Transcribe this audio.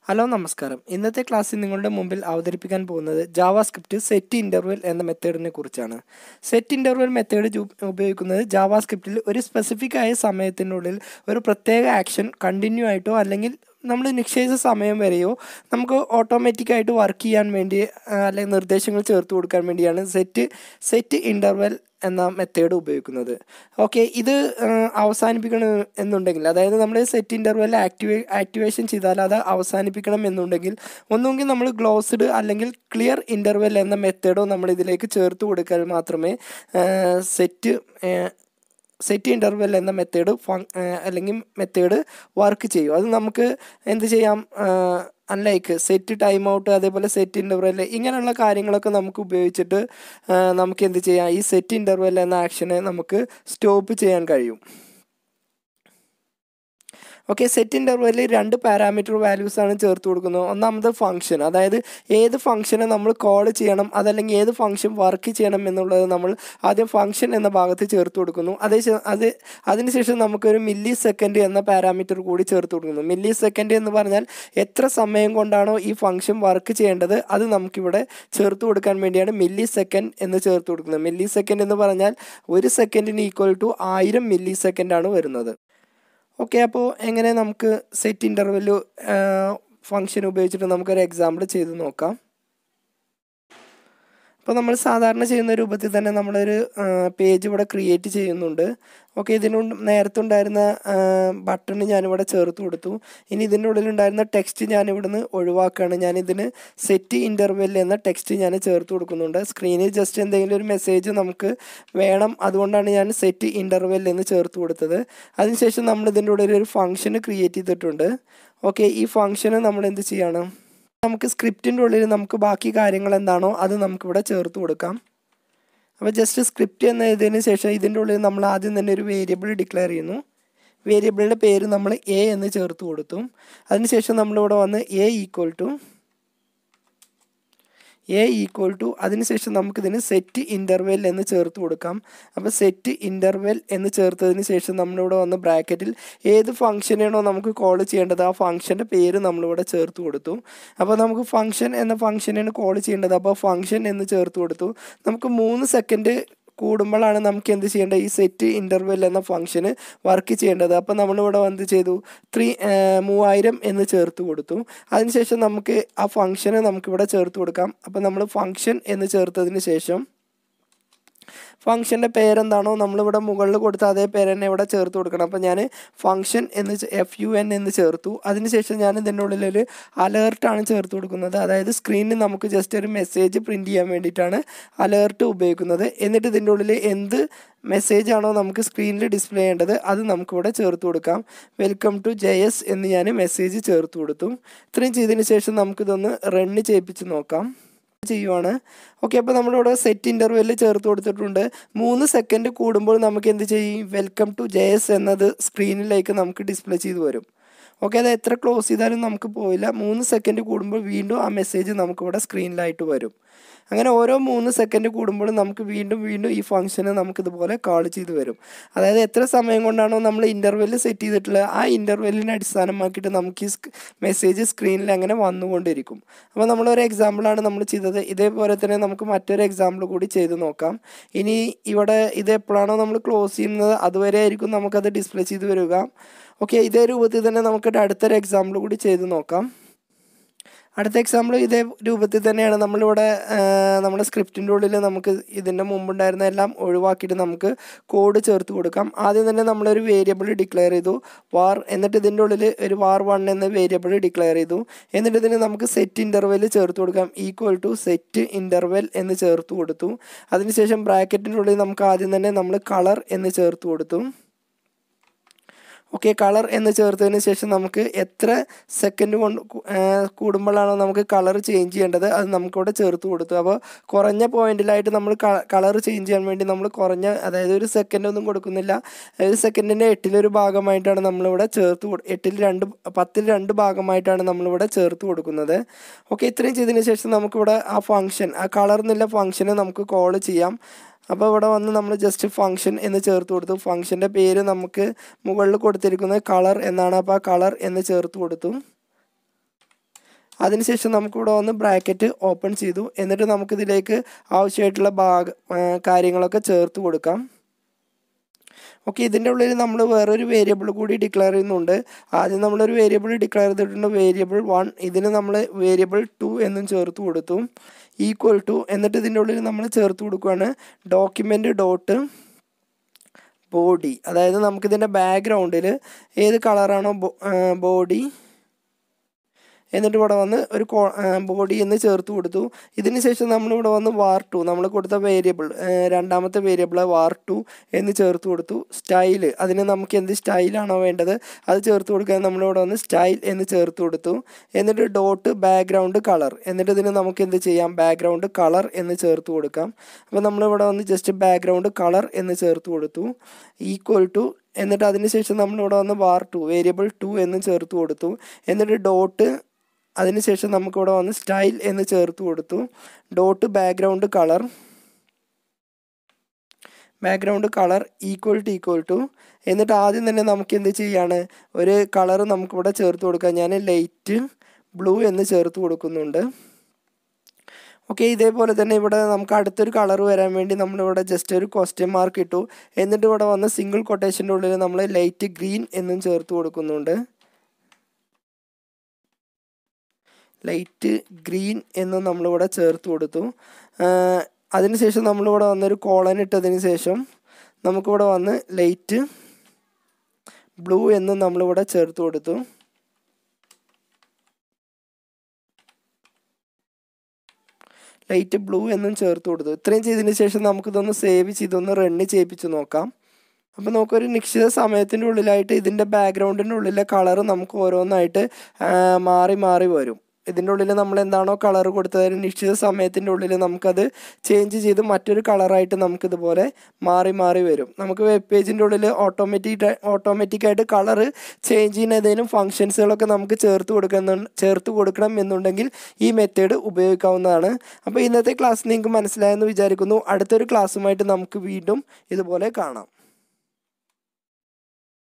hello നമസ്കാരം ഇന്നത്തെ ക്ലാസ്സിൽ നിങ്ങളുടെ മുമ്പിൽ അവതരിപ്പിക്കാൻ പോകുന്നത് ജാവാ സ്ക്രിപ്റ്റ് സെറ്റ് ഇൻ്റർവെൽ എന്ന മെത്തേഡിനെ കുറിച്ചാണ് സെറ്റ് ഇൻ്റർവെൽ മെത്തേഡ് ഉപയോഗിക്കുന്നത് ജാവാ സ്ക്രിപ്റ്റിൽ ഒരു സ്പെസിഫിക് ആയ സമയത്തിനുള്ളിൽ ഒരു പ്രത്യേക ആക്ഷൻ കണ്ടിന്യൂ ആയിട്ടോ അല്ലെങ്കിൽ നമ്മൾ നിശ്ചയിച്ച സമയം വരെയോ നമുക്ക് ഓട്ടോമാറ്റിക്കായിട്ട് വർക്ക് ചെയ്യാൻ വേണ്ടി ആ, അല്ലെങ്കിൽ നിർദ്ദേശങ്ങൾ ചേർത്ത് കൊടുക്കാൻ വേണ്ടിയാണ് സെറ്റ് സെറ്റ് ഇൻ്റർവെൽ എന്ന മെത്തേഡ് ഉപയോഗിക്കുന്നത് ഓക്കെ ഇത് ആ, അവസാനിപ്പിക്കണം എന്നുണ്ടെങ്കിൽ അതായത് നമ്മൾ സെറ്റ് ഇൻ്റർവെൽ ആക്ടിവേ ആക്ടിവേഷൻ ചെയ്താൽ അത് അവസാനിപ്പിക്കണം എന്നുണ്ടെങ്കിൽ ഒന്നുകിൽ നമ്മൾ ഗ്ലോസ്ഡ് അല്ലെങ്കിൽ ക്ലിയർ ഇൻ്റർവെൽ എന്ന മെത്തേഡോ നമ്മൾ ഇതിലേക്ക് ചേർത്ത് കൊടുക്കാൻ മാത്രമേ സെറ്റ് സെറ്റ് ഇൻ്റർവെൽ എന്ന മെത്തേഡ് ഫങ് അല്ലെങ്കിൽ മെത്തേഡ് വർക്ക് ചെയ്യും അത് നമുക്ക് എന്ത് ചെയ്യാം അൺലൈക്ക് സെറ്റ് ടൈം ഔട്ട് അതേപോലെ സെറ്റ് ഇൻ്റർവെൽ ഇങ്ങനെയുള്ള കാര്യങ്ങളൊക്കെ നമുക്ക് ഉപയോഗിച്ചിട്ട് ആ, നമുക്ക് എന്ത് ചെയ്യാം ഈ സെറ്റ് ഇൻ്റർവെൽ എന്ന ആക്ഷനെ നമുക്ക് സ്റ്റോപ്പ് ചെയ്യാൻ കഴിയും ഓക്കെ സെറ്റ് ഇൻ്റർവെല്ലിൽ രണ്ട് പാരാമീറ്റർ വാല്യൂസ് ആണ് ചേർത്ത് കൊടുക്കുന്നത് ഒന്നാമത് ഫംഗ്ഷൻ അതായത് ഏത് ഫംഗ്ഷനെ നമ്മൾ കോൾ ചെയ്യണം അതല്ലെങ്കിൽ ഏത് ഫംഗ്ഷൻ വർക്ക് ചെയ്യണം എന്നുള്ളത് നമ്മൾ ആദ്യം ഫംഗ്ഷൻ എന്ന ഭാഗത്ത് ചേർത്ത് കൊടുക്കുന്നു അതേ ശേ- അത് അതിനുശേഷം നമുക്കൊരു മില്ലി സെക്കൻഡ് എന്ന പാരാമീറ്റർ കൂടി ചേർത്ത് കൊടുക്കുന്നു മില്ലി സെക്കൻഡ് എന്ന് പറഞ്ഞാൽ എത്ര സമയം കൊണ്ടാണോ ഈ ഫംഗ്ഷൻ വർക്ക് ചെയ്യേണ്ടത് അത് നമുക്കിവിടെ ചേർത്ത് കൊടുക്കാൻ വേണ്ടിയാണ് മില്ലി സെക്കൻഡ് എന്ന് ചേർത്ത് കൊടുക്കുന്നത് മില്ലി സെക്കൻഡ് എന്ന് പറഞ്ഞാൽ ഒരു സെക്കൻഡിന് ഈക്വൽ ടു ആയിരം മില്ലി സെക്കൻഡാണ് വരുന്നത് ഓക്കെ അപ്പോൾ എങ്ങനെ നമുക്ക് സെറ്റ് ഇൻ്റർവെല് ഫങ്ഷൻ ഉപയോഗിച്ചിട്ട് നമുക്കൊരു എക്സാമ്പിൾ ചെയ്ത് നോക്കാം അപ്പോൾ നമ്മൾ സാധാരണ ചെയ്യുന്ന രൂപത്തിൽ തന്നെ നമ്മളൊരു പേജ് ഇവിടെ ക്രിയേറ്റ് ചെയ്യുന്നുണ്ട് ഓക്കെ ഇതിനു നേരത്തെ ഉണ്ടായിരുന്ന ബട്ടൺ ഞാനിവിടെ ചേർത്ത് കൊടുത്തു ഇനി ഇതിൻ്റെ ഉള്ളിലുണ്ടായിരുന്ന ടെക്സ്റ്റ് ഞാൻ ഇവിടുന്ന് ഒഴിവാക്കുകയാണ് ഞാൻ ഇതിന് സെറ്റ് ഇൻ്റർവെൽ എന്ന ടെക്സ്റ്റ് ഞാൻ ചേർത്ത് കൊടുക്കുന്നുണ്ട് സ്ക്രീനിൽ ജസ്റ്റ് എന്തെങ്കിലും ഒരു മെസ്സേജ് നമുക്ക് വേണം അതുകൊണ്ടാണ് ഞാൻ സെറ്റ് ഇൻ്റർവെൽ എന്ന് ചേർത്ത് കൊടുത്തത് അതിനുശേഷം നമ്മൾ ഇതിൻ്റെ ഉള്ളിൽ ഒരു ഫംഗ്ഷൻ ക്രിയേറ്റ് ചെയ്തിട്ടുണ്ട് ഓക്കെ ഈ ഫംഗ്ഷന് നമ്മൾ എന്ത് ചെയ്യണം നമുക്ക് സ്ക്രിപ്റ്റിൻ്റെ ഉള്ളിൽ നമുക്ക് ബാക്കി കാര്യങ്ങൾ എന്താണോ അത് നമുക്കിവിടെ ചേർത്ത് കൊടുക്കാം അപ്പോൾ ജസ്റ്റ് സ്ക്രിപ്റ്റ് എന്ന് എഴുതിയതിന് ശേഷം ഇതിൻ്റെ ഉള്ളിൽ നമ്മൾ ആദ്യം തന്നെ ഒരു വേരിയബിൾ ഡിക്ലെയർ ചെയ്യുന്നു വേരിയബിളിൻ്റെ പേര് നമ്മൾ എ എന്ന് ചേർത്ത് കൊടുത്തു അതിനുശേഷം നമ്മളിവിടെ വന്ന് a equal to a equal to അതിനുശേഷം നമുക്കിതിന് സെറ്റ് ഇൻ്റർവെൽ എന്ന് ചേർത്ത് കൊടുക്കാം അപ്പോൾ സെറ്റ് ഇൻ്റർവെൽ എന്ന് ചേർത്തതിന് ശേഷം നമ്മളിവിടെ വന്ന് ബ്രാക്കറ്റിൽ ഏത് ഫംഗ്ഷനാണോ നമുക്ക് കോൾ ചെയ്യേണ്ടത് ആ ഫംഗ്ഷൻ്റെ പേര് നമ്മളിവിടെ ചേർത്ത് കൊടുത്തു അപ്പോൾ നമുക്ക് ഫംഗ്ഷൻ എന്ന ഫംഗ്ഷനാണ് കോൾ ചെയ്യേണ്ടത് അപ്പോൾ ഫംഗ്ഷൻ എന്ന് ചേർത്ത് കൊടുത്തു നമുക്ക് മൂന്ന് സെക്കൻഡ് കൂടുമ്പോഴാണ് നമുക്ക് എന്ത് ചെയ്യേണ്ടത് ഈ സെറ്റ് ഇൻ്റർവെൽ എന്ന ഫംഗ്ഷന് വർക്ക് ചെയ്യേണ്ടത് അപ്പോൾ നമ്മളിവിടെ എന്ത് ചെയ്തു ത്രീ മൂവായിരം എന്ന് ചേർത്ത് കൊടുത്തു അതിനുശേഷം നമുക്ക് ആ ഫംഗ്ഷന് നമുക്കിവിടെ ചേർത്ത് കൊടുക്കാം അപ്പോൾ നമ്മൾ ഫംഗ്ഷൻ എന്ന് ചേർത്തതിന് ശേഷം ഫംഗ്ഷൻ്റെ പേരെന്താണോ നമ്മളിവിടെ മുകളിൽ കൊടുത്ത അതേ പേര് തന്നെ ഇവിടെ ചേർത്ത് കൊടുക്കണം അപ്പോൾ ഞാൻ ഫംഗ്ഷൻ എന്ന് എഫ് യു എൻ എന്ന് ചേർത്തു അതിനുശേഷം ഞാൻ ഇതിൻ്റെ ഉള്ളിലൊരു അലേർട്ടാണ് ചേർത്ത് കൊടുക്കുന്നത് അതായത് സ്ക്രീനിൽ നമുക്ക് ജസ്റ്റ് ഒരു മെസ്സേജ് പ്രിൻറ്റ് ചെയ്യാൻ വേണ്ടിയിട്ടാണ് അലേർട്ട് ഉപയോഗിക്കുന്നത് എന്നിട്ട് ഇതിൻ്റെ ഉള്ളിൽ എന്ത് മെസ്സേജ് ആണോ നമുക്ക് സ്ക്രീനിൽ ഡിസ്പ്ലേ ചെയ്യേണ്ടത് അത് നമുക്കിവിടെ ചേർത്ത് കൊടുക്കാം വെൽക്കം ടു ജെ എസ് എന്ന് ഞാൻ മെസ്സേജ് ചേർത്ത് കൊടുത്തു ഇത്രയും ചെയ്തതിന് ശേഷം നമുക്കിതൊന്ന് റണ്ണ് ചെയ്യിപ്പിച്ച് നോക്കാം ചെയ്യുവാണ് ഓക്കെ അപ്പോൾ നമ്മളിവിടെ സെറ്റ് ഇൻ്റർവെല്ലിൽ ചേർത്ത് കൊടുത്തിട്ടുണ്ട് മൂന്ന് സെക്കൻഡ് കൂടുമ്പോൾ നമുക്ക് എന്ത് ചെയ്യും വെൽക്കം ടു ജെ എസ് എന്നത് സ്ക്രീനിലേക്ക് നമുക്ക് ഡിസ്പ്ലേ ചെയ്ത് വരും ഓക്കെ അത് എത്ര ക്ലോസ് ചെയ്താലും നമുക്ക് പോയില്ല മൂന്ന് സെക്കൻഡ് കൂടുമ്പോൾ വീണ്ടും ആ മെസ്സേജ് നമുക്കിവിടെ സ്ക്രീനിലായിട്ട് വരും അങ്ങനെ ഓരോ മൂന്ന് സെക്കൻഡ് കൂടുമ്പോൾ നമുക്ക് വീണ്ടും വീണ്ടും ഈ ഫംഗ്ഷന് നമുക്കിതുപോലെ കാൾ ചെയ്ത് വരും അതായത് എത്ര സമയം കൊണ്ടാണോ നമ്മൾ ഇൻ്റർവെല്ല് സെറ്റ് ചെയ്തിട്ടുള്ളത് ആ ഇൻ്റർവെല്ലിനെ അടിസ്ഥാനമാക്കിയിട്ട് നമുക്ക് ഈ മെസ്സേജ് സ്ക്രീനിൽ അങ്ങനെ വന്നുകൊണ്ടിരിക്കും അപ്പോൾ നമ്മളൊരു എക്സാമ്പിളാണ് നമ്മൾ ചെയ്തത് ഇതേപോലെ തന്നെ നമുക്ക് മറ്റൊരു എക്സാമ്പിൾ കൂടി ചെയ്ത് നോക്കാം ഇനി ഇവിടെ ഇത് എപ്പോഴാണോ നമ്മൾ ക്ലോസ് ചെയ്യുന്നത് അതുവരെ ആയിരിക്കും നമുക്കത് ഡിസ്പ്ലേ ചെയ്ത് വരിക ഓക്കെ ഇതേ രൂപത്തിൽ തന്നെ നമുക്ക് അടുത്തൊരു എക്സാമ്പിൾ കൂടി ചെയ്ത് നോക്കാം അടുത്ത എക്സാമ്പിൾ ഇതേ രൂപത്തിൽ തന്നെയാണ് നമ്മളിവിടെ ആ, നമ്മുടെ സ്ക്രിപ്റ്റിൻ്റെ ഉള്ളിൽ നമുക്ക് ഇതിൻ്റെ മുമ്പുണ്ടായിരുന്ന എല്ലാം ഒഴിവാക്കിയിട്ട് നമുക്ക് കോഡ് ചേർത്ത് കൊടുക്കാം ആദ്യം തന്നെ നമ്മളൊരു വേരിയബിൾ ഡിക്ലെയർ ചെയ്തു വാർ എന്നിട്ട് ഇതിൻ്റെ ഉള്ളിൽ ഒരു വാർ വൺ എന്ന വേരിയബിൾ ഡിക്ലെയർ ചെയ്തു എന്നിട്ട് ഇതിന് നമുക്ക് സെറ്റ് ഇൻ്റർവെൽ ചേർത്ത് കൊടുക്കാം ഈക്വൽ ടു സെറ്റ് ഇൻ്റർവെൽ എന്ന് ചേർത്ത് കൊടുത്തു അതിനുശേഷം ബ്രാക്കറ്റിൻ്റെ ഉള്ളിൽ നമുക്ക് ആദ്യം തന്നെ നമ്മൾ കളർ എന്ന് ചേർത്ത് കൊടുത്തു ഓക്കെ കളർ എന്ന് ചേർത്തതിന് ശേഷം നമുക്ക് എത്ര സെക്കൻഡ് കൊണ്ട് കു- ആ, കൂടുമ്പോഴാണോ നമുക്ക് കളർ ചേഞ്ച് ചെയ്യേണ്ടത് അത് നമുക്കിവിടെ ചേർത്ത് കൊടുത്തു അപ്പോൾ കുറഞ്ഞ പോയിന്റിലായിട്ട് നമ്മൾ കളർ ചേഞ്ച് ചെയ്യാൻ വേണ്ടി നമ്മൾ കുറഞ്ഞ അതായത് ഒരു സെക്കൻഡ് ഒന്നും കൊടുക്കുന്നില്ല ഒരു സെക്കൻഡിൻ്റെ എട്ടിലൊരു ഭാഗമായിട്ടാണ് നമ്മളിവിടെ ചേർത്ത് കൊടു എട്ടിൽ രണ്ട് പത്തിൽ രണ്ട് ഭാഗമായിട്ടാണ് നമ്മളിവിടെ ചേർത്ത് കൊടുക്കുന്നത് ഓക്കെ ഇത്രയും ചെയ്തതിന് ശേഷം നമുക്കിവിടെ ആ ഫംഗ്ഷൻ ആ കളർ എന്നുള്ള ഫംഗ്ഷന് നമുക്ക് കോൾ ചെയ്യാം അപ്പോൾ ഇവിടെ വന്ന് നമ്മൾ ജസ്റ്റ് ഫംഗ്ഷൻ എന്ന് ചേർത്ത് കൊടുത്തു ഫംഗ്ഷൻ്റെ പേര് നമുക്ക് മുകളിൽ കൊടുത്തിരിക്കുന്നത് കളർ എന്നാണ് അപ്പോൾ ആ കളർ എന്ന് ചേർത്ത് കൊടുത്തു അതിനുശേഷം നമുക്കിവിടെ വന്ന് ബ്രാക്കറ്റ് ഓപ്പൺ ചെയ്തു എന്നിട്ട് നമുക്കിതിലേക്ക് ആവശ്യമായിട്ടുള്ള ഭാഗ കാര്യങ്ങളൊക്കെ ചേർത്ത് കൊടുക്കാം ഓക്കെ ഇതിൻ്റെ ഉള്ളിൽ നമ്മൾ വേറൊരു വേരിയബിൾ കൂടി ഡിക്ലെയർ ചെയ്യുന്നുണ്ട് ആദ്യം നമ്മളൊരു വേരിയബിൾ ഡിക്ലെയർ ചെയ്തിട്ടുണ്ട് വേരിയബിൾ വൺ ഇതിന് നമ്മൾ വേരിയബിൾ ടു എന്നും ചേർത്ത് കൊടുത്തു ഈക്വൽ ടു എന്നിട്ട് ഇതിൻ്റെ ഉള്ളിൽ നമ്മൾ ചേർത്ത് കൊടുക്കുകയാണ് ഡോക്യുമെൻ്റ് ഡോട്ട് ബോഡി അതായത് നമുക്കിതിൻ്റെ ബാക്ക്ഗ്രൗണ്ടിൽ ഏത് കളറാണോ ബോഡി എന്നിട്ട് ഇവിടെ വന്ന് ഒരു ബോഡി എന്ന് ചേർത്ത് കൊടുത്തു ഇതിന് ശേഷം നമ്മളിവിടെ വന്ന് വാർ ടു നമ്മൾ കൊടുത്ത വേരിയബിൾ രണ്ടാമത്തെ വേരിയബിൾ വാർ ടു എന്ന് ചേർത്ത് കൊടുത്തു സ്റ്റൈൽ അതിന് നമുക്ക് എന്ത് സ്റ്റൈലാണോ വേണ്ടത് അത് ചേർത്ത് കൊടുക്കാൻ നമ്മളിവിടെ വന്ന് സ്റ്റൈൽ എന്ന് ചേർത്ത് കൊടുത്തു എന്നിട്ട് ഡോട്ട് ബാക്ക്ഗ്രൗണ്ട് കളർ എന്നിട്ട് ഇതിന് നമുക്ക് എന്ത് ചെയ്യാം ബാക്ക്ഗ്രൗണ്ട് കളർ എന്ന് ചേർത്ത് കൊടുക്കാം അപ്പോൾ നമ്മളിവിടെ വന്ന് ജസ്റ്റ് ബാക്ക്ഗ്രൗണ്ട് കളർ എന്ന് ചേർത്ത് കൊടുത്തു ഈക്വൽ ടു എന്നിട്ട് അതിന് ശേഷം നമ്മളിവിടെ വന്ന് വാർ ടു വേരിയബിൾ ടു എന്ന് ചേർത്ത് കൊടുത്തു എന്നിട്ട് ഡോട്ട് അതിനുശേഷം നമുക്കിവിടെ വന്ന് സ്റ്റൈൽ എന്ന് ചേർത്ത് കൊടുത്തു dot background colour background colour equal to equal to എന്നിട്ട് ആദ്യം തന്നെ നമുക്ക് എന്ത് ചെയ്യാണ് ഒരു കളർ നമുക്കിവിടെ ചേർത്ത് കൊടുക്കാം ഞാൻ ലൈറ്റ് ബ്ലൂ എന്ന് ചേർത്ത് കൊടുക്കുന്നുണ്ട് ഓക്കെ ഇതേപോലെ തന്നെ ഇവിടെ നമുക്ക് അടുത്തൊരു കളർ വരാൻ വേണ്ടി നമ്മളിവിടെ ജസ്റ്റ് ഒരു ക്വസ്റ്റ്യൻ മാർക്ക് ഇട്ടു എന്നിട്ട് ഇവിടെ വന്ന് സിംഗിൾ കൊട്ടേഷൻ്റെ ഉള്ളിൽ നമ്മൾ ലൈറ്റ് ഗ്രീൻ എന്നും ചേർത്ത് കൊടുക്കുന്നുണ്ട് ലൈറ്റ് ഗ്രീൻ എന്നും നമ്മളിവിടെ ചേർത്ത് കൊടുത്തു അതിനുശേഷം നമ്മളിവിടെ വന്നൊരു കോളൻ ഇട്ടതിന് ശേഷം നമുക്കിവിടെ വന്ന് ലൈറ്റ് ബ്ലൂ എന്നും നമ്മളിവിടെ ചേർത്ത് കൊടുത്തു ലൈറ്റ് ബ്ലൂ എന്നും ചേർത്ത് കൊടുത്തു ഇത്രയും ചെയ്തതിന് ശേഷം നമുക്കിതൊന്ന് സേവ് ചെയ്തൊന്ന് റണ്ണ് ചെയ്യിപ്പിച്ച് നോക്കാം അപ്പോൾ നമുക്കൊരു നിശ്ചിത സമയത്തിൻ്റെ ഉള്ളിലായിട്ട് ഇതിൻ്റെ ബാക്ക്ഗ്രൗണ്ടിൻ്റെ ഉള്ളിലെ കളർ നമുക്ക് ഓരോന്നായിട്ട് മാറി മാറി വരും ഇതിൻ്റെ ഉള്ളിൽ നമ്മൾ എന്താണോ കളർ കൊടുത്തത് ഒരു നിശ്ചിത സമയത്തിൻ്റെ ഉള്ളിൽ നമുക്കത് ചേഞ്ച് ചെയ്ത് മറ്റൊരു കളറായിട്ട് നമുക്കിതുപോലെ മാറി മാറി വരും നമുക്ക് വെബ് പേജിൻ്റെ ഉള്ളിൽ ഓട്ടോമാറ്റിക് ഓട്ടോമാറ്റിക്കായിട്ട് കളർ ചേഞ്ച് ചെയ്യുന്ന ഏതെങ്കിലും ഫങ്ഷൻസുകളൊക്കെ നമുക്ക് ചേർത്ത് കൊടുക്കുന്ന ചേർത്ത് കൊടുക്കണം എന്നുണ്ടെങ്കിൽ ഈ മെത്തേഡ് ഉപയോഗിക്കാവുന്നതാണ് അപ്പോൾ ഇന്നത്തെ ക്ലാസ് നിങ്ങൾക്ക് മനസ്സിലായെന്ന് വിചാരിക്കുന്നു അടുത്തൊരു ക്ലാസ്സുമായിട്ട് നമുക്ക് വീണ്ടും ഇതുപോലെ കാണാം